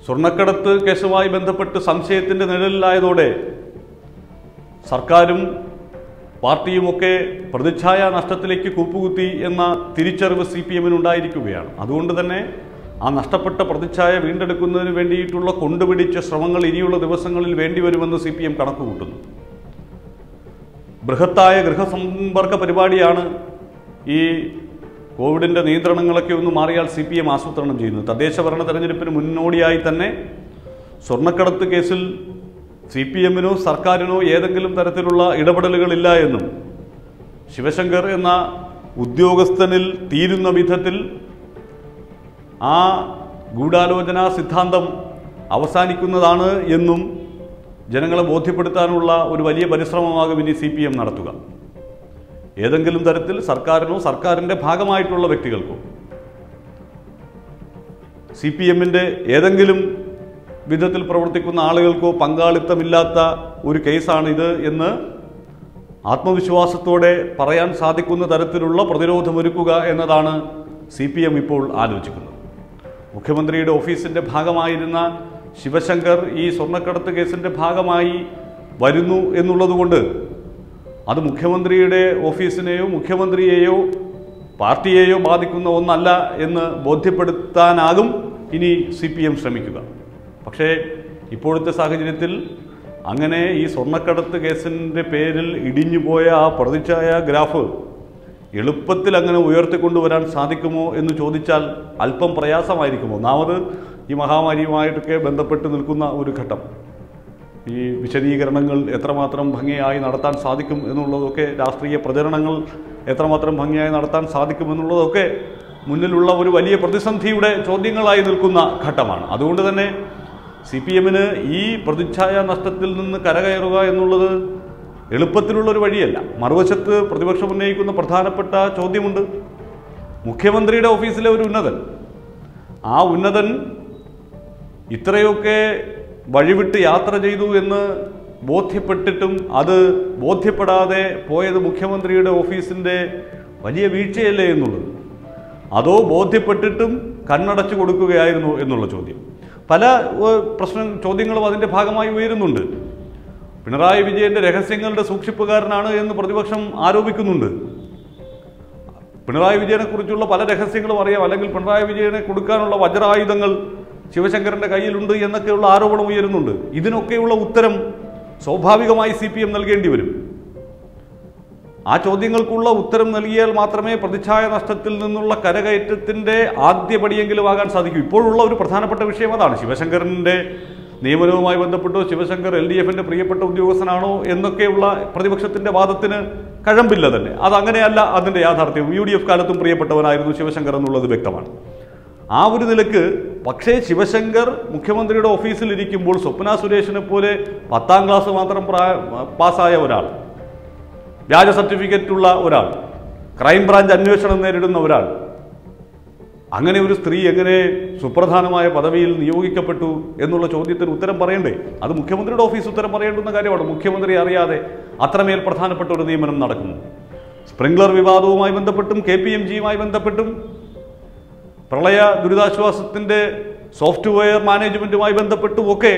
സ്വർണ്ണക്കടത്ത് കേസുമായി ബന്ധപ്പെട്ട് സംശയത്തിന്റെ നിഴലിലായതോടെ സർക്കാരും പാർട്ടിയുമൊക്കെ പ്രതിച്ഛായ നഷ്ടത്തിലേക്ക് കൂപ്പുകുത്തി എന്ന തിരിച്ചറിവ് സി പി എമ്മിനുണ്ടായിരിക്കുകയാണ് അതുകൊണ്ട് തന്നെ ആ നഷ്ടപ്പെട്ട പ്രതിച്ഛായ വീണ്ടെടുക്കുന്നതിന് വേണ്ടിയിട്ടുള്ള കൊണ്ടുപിടിച്ച ശ്രമങ്ങൾ ഇനിയുള്ള ദിവസങ്ങളിൽ വേണ്ടിവരുമെന്ന് സി പി എം കണക്കുകൂട്ടുന്നു ബൃഹത്തായ ഗൃഹസമ്പർക്ക പരിപാടിയാണ് ഈ കോവിഡിൻ്റെ നിയന്ത്രണങ്ങളൊക്കെ ഒന്ന് മാറിയാൽ സി പി എം ആസൂത്രണം ചെയ്യുന്നത് തദ്ദേശ ഭരണ തെരഞ്ഞെടുപ്പിന് മുന്നോടിയായി തന്നെ സ്വർണ്ണക്കടത്ത് കേസിൽ സി പി എമ്മിനോ സർക്കാരിനോ ഏതെങ്കിലും തരത്തിലുള്ള ഇടപെടലുകളില്ല എന്നും ശിവശങ്കർ എന്ന ഉദ്യോഗസ്ഥനിൽ തീരുന്ന വിധത്തിൽ ആ ഗൂഢാലോചന സിദ്ധാന്തം അവസാനിക്കുന്നതാണ് എന്നും ജനങ്ങളെ ബോധ്യപ്പെടുത്താനുള്ള ഒരു വലിയ പരിശ്രമമാകും ഇനി സി പി എം നടത്തുക ഏതെങ്കിലും തരത്തിൽ സർക്കാരിനോ സർക്കാരിൻ്റെ ഭാഗമായിട്ടുള്ള വ്യക്തികൾക്കോ സി പി എമ്മിൻ്റെ ഏതെങ്കിലും വിധത്തിൽ പ്രവർത്തിക്കുന്ന ആളുകൾക്കോ പങ്കാളിത്തമില്ലാത്ത ഒരു കേസാണിത് എന്ന് ആത്മവിശ്വാസത്തോടെ പറയാൻ സാധിക്കുന്ന തരത്തിലുള്ള പ്രതിരോധമൊരുക്കുക എന്നതാണ് സി പി എം ഇപ്പോൾ ആലോചിക്കുന്നത് മുഖ്യമന്ത്രിയുടെ ഓഫീസിൻ്റെ ഭാഗമായിരുന്ന ശിവശങ്കർ ഈ സ്വർണ്ണക്കടത്ത് കേസിൻ്റെ ഭാഗമായി വരുന്നു എന്നുള്ളതുകൊണ്ട് അത് മുഖ്യമന്ത്രിയുടെ ഓഫീസിനെയോ മുഖ്യമന്ത്രിയെയോ പാർട്ടിയെയോ ബാധിക്കുന്ന ഒന്നല്ല എന്ന് ബോധ്യപ്പെടുത്താനാകും ഇനി സി പി എം ശ്രമിക്കുക പക്ഷേ ഇപ്പോഴത്തെ സാഹചര്യത്തിൽ അങ്ങനെ ഈ സ്വർണ്ണക്കടത്ത് കേസിൻ്റെ പേരിൽ ഇടിഞ്ഞുപോയ ആ പ്രതിച്ഛായ ഗ്രാഫ് എളുപ്പത്തിൽ അങ്ങനെ ഉയർത്തിക്കൊണ്ടുവരാൻ സാധിക്കുമോ എന്ന് ചോദിച്ചാൽ അല്പം പ്രയാസമായിരിക്കും ഒന്നാമത് ഈ മഹാമാരിയുമായിട്ടൊക്കെ ബന്ധപ്പെട്ട് നിൽക്കുന്ന ഒരു ഘട്ടം ഈ വിശദീകരണങ്ങൾ എത്രമാത്രം ഭംഗിയായി നടത്താൻ സാധിക്കും എന്നുള്ളതൊക്കെ രാഷ്ട്രീയ പ്രചരണങ്ങൾ എത്രമാത്രം ഭംഗിയായി നടത്താൻ സാധിക്കും എന്നുള്ളതൊക്കെ മുന്നിലുള്ള ഒരു വലിയ പ്രതിസന്ധിയുടെ ചോദ്യങ്ങളായി നിൽക്കുന്ന ഘട്ടമാണ് അതുകൊണ്ട് തന്നെ സി പി എമ്മിന് ഈ പ്രതിച്ഛായ നഷ്ടത്തിൽ നിന്ന് കരകയറുക എന്നുള്ളത് എളുപ്പത്തിലുള്ളൊരു വഴിയല്ല മറുവശത്ത് പ്രതിപക്ഷം ഉന്നയിക്കുന്ന പ്രധാനപ്പെട്ട ചോദ്യമുണ്ട് മുഖ്യമന്ത്രിയുടെ ഓഫീസിലെ ഒരു ഉന്നതൻ ആ ഉന്നതൻ ഇത്രയൊക്കെ വഴിവിട്ട് യാത്ര ചെയ്തു എന്ന് ബോധ്യപ്പെട്ടിട്ടും അത് ബോധ്യപ്പെടാതെ പോയത് മുഖ്യമന്ത്രിയുടെ ഓഫീസിൻ്റെ വലിയ വീഴ്ചയല്ലേ എന്നുള്ളത് അതോ ബോധ്യപ്പെട്ടിട്ടും കണ്ണടച്ചു കൊടുക്കുകയായിരുന്നു എന്നുള്ള ചോദ്യം പല ഏഹ്, പ്രശ്ന ചോദ്യങ്ങളും അതിൻ്റെ ഭാഗമായി ഉയരുന്നുണ്ട് പിണറായി വിജയന്റെ രഹസ്യങ്ങളുടെ സൂക്ഷിപ്പുകാരനാണ് എന്ന് പ്രതിപക്ഷം ആരോപിക്കുന്നുണ്ട് പിണറായി വിജയനെ കുറിച്ചുള്ള പല രഹസ്യങ്ങളും അറിയാം അല്ലെങ്കിൽ പിണറായി വിജയനെ കൊടുക്കാനുള്ള വജ്രായുധങ്ങൾ ശിവശങ്കരന്റെ കയ്യിലുണ്ട് എന്നൊക്കെയുള്ള ആരോപണം ഉയരുന്നുണ്ട് ഇതിനൊക്കെയുള്ള ഉത്തരം സ്വാഭാവികമായി സി പി എം നൽകേണ്ടി വരും ആ ചോദ്യങ്ങൾക്കുള്ള ഉത്തരം നൽകിയാൽ മാത്രമേ പ്രതിച്ഛായ നഷ്ടത്തിൽ നിന്നുള്ള കരകയറ്റത്തിന്റെ ആദ്യപടിയെങ്കിലും ആകാൻ സാധിക്കൂ ഇപ്പോഴുള്ള ഒരു പ്രധാനപ്പെട്ട വിഷയം അതാണ് ശിവശങ്കരന്റെ നിയമനവുമായി ബന്ധപ്പെട്ടോ ശിവശങ്കർ എൽ ഡി എഫിന്റെ പ്രിയപ്പെട്ട ഉദ്യോഗസ്ഥനാണോ എന്നൊക്കെയുള്ള പ്രതിപക്ഷത്തിന്റെ വാദത്തിന് കഴമ്പില്ല തന്നെ അതങ്ങനെയല്ല അതിന്റെ യാഥാർത്ഥ്യം യു ഡി എഫ് കാലത്തും പ്രിയപ്പെട്ടവനായിരുന്നു ശിവശങ്കർ എന്നുള്ളത് വ്യക്തമാണ് ആ ഒരു നിലക്ക് പക്ഷേ ശിവശങ്കർ മുഖ്യമന്ത്രിയുടെ ഓഫീസിൽ ഇരിക്കുമ്പോൾ സ്വപ്ന സുരേഷിനെ പോലെ പത്താം ക്ലാസ് മാത്രം പ്രായ പാസ്സായ ഒരാൾ വ്യാജ സർട്ടിഫിക്കറ്റ് ഉള്ള ഒരാൾ ക്രൈംബ്രാഞ്ച് അന്വേഷണം നേരിടുന്ന ഒരാൾ അങ്ങനെ ഒരു സ്ത്രീ എങ്ങനെ സുപ്രധാനമായ പദവിയിൽ നിയോഗിക്കപ്പെട്ടു എന്നുള്ള ചോദ്യത്തിന് ഉത്തരം പറയണ്ടേ അത് മുഖ്യമന്ത്രിയുടെ ഓഫീസ് ഉത്തരം പറയേണ്ടുന്ന കാര്യമാണ് മുഖ്യമന്ത്രി അറിയാതെ അത്രമേൽ പ്രധാനപ്പെട്ട ഒരു നിയമനം നടക്കുന്നു സ്പ്രിംഗ്ലർ വിവാദവുമായി ബന്ധപ്പെട്ടും കെ പി എം ജിയുമായി ബന്ധപ്പെട്ടും പ്രളയ ദുരിതാശ്വാസത്തിന്റെ സോഫ്റ്റ്വെയർ മാനേജ്മെന്റുമായി ബന്ധപ്പെട്ടുമൊക്കെ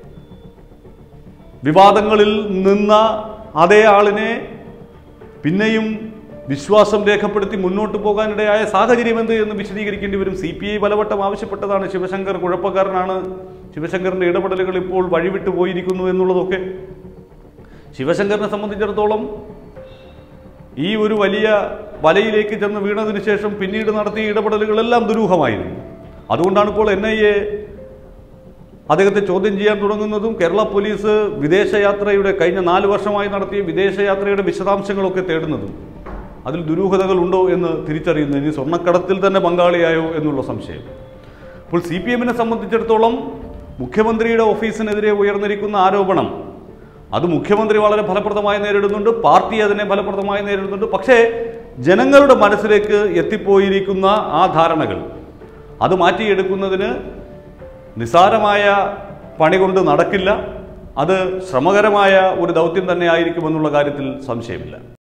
വിവാദങ്ങളിൽ നിന്ന അതേ ആളിനെ പിന്നെയും വിശ്വാസം രേഖപ്പെടുത്തി മുന്നോട്ട് പോകാനിടയായ സാഹചര്യം എന്ത് എന്ന് വിശദീകരിക്കേണ്ടി വരും സി പി ഐ പലവട്ടം ആവശ്യപ്പെട്ടതാണ് ശിവശങ്കർ കുഴപ്പക്കാരനാണ് ശിവശങ്കറിന്റെ ഇടപെടലുകൾ ഇപ്പോൾ വഴിവിട്ടു പോയിരിക്കുന്നു എന്നുള്ളതൊക്കെ ശിവശങ്കറിനെ സംബന്ധിച്ചിടത്തോളം ഈ ഒരു വലിയ വലയിലേക്ക് ചെന്ന് വീണതിന് ശേഷം പിന്നീട് നടത്തിയ ഇടപെടലുകളെല്ലാം ദുരൂഹമായിരുന്നു അതുകൊണ്ടാണ് ഇപ്പോൾ എൻ ഐ എ അദ്ദേഹത്തെ ചോദ്യം ചെയ്യാൻ തുടങ്ങുന്നതും കേരള പോലീസ് വിദേശയാത്രയുടെ കഴിഞ്ഞ നാല് വർഷമായി നടത്തിയ വിദേശയാത്രയുടെ വിശദാംശങ്ങളൊക്കെ തേടുന്നതും അതിൽ ദുരൂഹതകൾ ഉണ്ടോ എന്ന് തിരിച്ചറിയുന്നു ഇനി സ്വർണ്ണക്കടത്തിൽ തന്നെ പങ്കാളിയായോ എന്നുള്ള സംശയം അപ്പോൾ സി പി എമ്മിനെ സംബന്ധിച്ചിടത്തോളം മുഖ്യമന്ത്രിയുടെ ഓഫീസിനെതിരെ ഉയർന്നിരിക്കുന്ന ആരോപണം അത് മുഖ്യമന്ത്രി വളരെ ഫലപ്രദമായി നേരിടുന്നുണ്ട് പാർട്ടി അതിനെ ഫലപ്രദമായി നേരിടുന്നുണ്ട് പക്ഷേ ജനങ്ങളുടെ മനസ്സിലേക്ക് എത്തിപ്പോയിരിക്കുന്ന ആ ധാരണകൾ അത് മാറ്റിയെടുക്കുന്നതിന് നിസാരമായ പണി കൊണ്ട് നടക്കില്ല അത് ശ്രമകരമായ ഒരു ദൗത്യം തന്നെ ആയിരിക്കുമെന്നുള്ള കാര്യത്തിൽ സംശയമില്ല